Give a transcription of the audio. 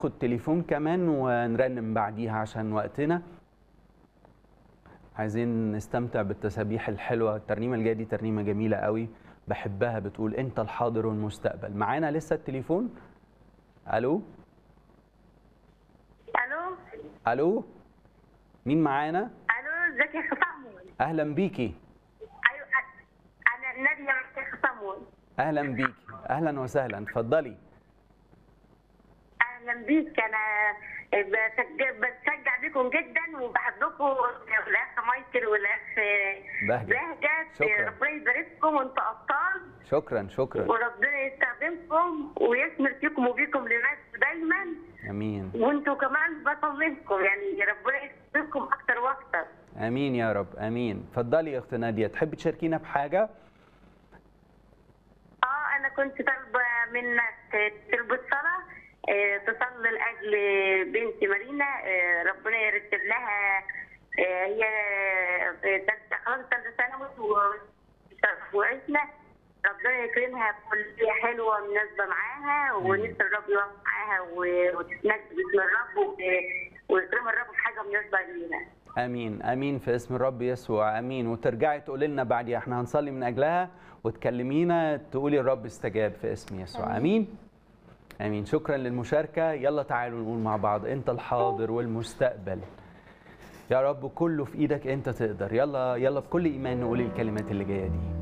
ناخد تليفون كمان ونرنم بعديها عشان وقتنا عايزين نستمتع بالتسابيح الحلوه الترنيمه الجايه دي ترنيمه جميله قوي بحبها بتقول انت الحاضر والمستقبل معانا لسه التليفون الو الو الو مين معانا الو ازيك يا اخ صامول اهلا بيكي ايوه أ- انا ناديه يا اخ صامول اهلا بيكي اهلا وسهلا اتفضلي اهلا بيك انا بشجع بتشجع بيكم جدا وبحبكم والاخ مايكل والاخ بهجت. بهجت شكرا. ربنا يبارككم وانتوا ابطال شكرا شكرا وربنا يستخدمكم ويثمر فيكم وبيكم لناس دايما امين وانتوا كمان بصلي لكم يعني ربنا يستخدمكم اكتر واكتر امين يا رب امين اتفضلي يا اخت ناديه تحبي تشاركينا بحاجه اه انا كنت طالبه منك تلبس صلاه آه، تصلي لاجل بنتي مارينا آه، ربنا يرتب لها آه، هي في تالتة- خلاص ثالثه ثانوي و- وعشنا ربنا يكرمها بكلية حلوة مناسبة معاها ونفس الرب يقف معاها و- وتتمجد باسم الرب و- ويكرم الرب بحاجة مناسبة لينا. امين امين في اسم الرب يسوع امين وترجعي تقولي لنا بعديها احنا هنصلي من اجلها وتكلمينا تقولي الرب استجاب في اسم يسوع امين امين شكرا للمشاركه يلا تعالوا نقول مع بعض انت الحاضر والمستقبل يا رب كله في ايدك انت تقدر يلا يلا بكل ايمان نقول الكلمات اللي جايه دي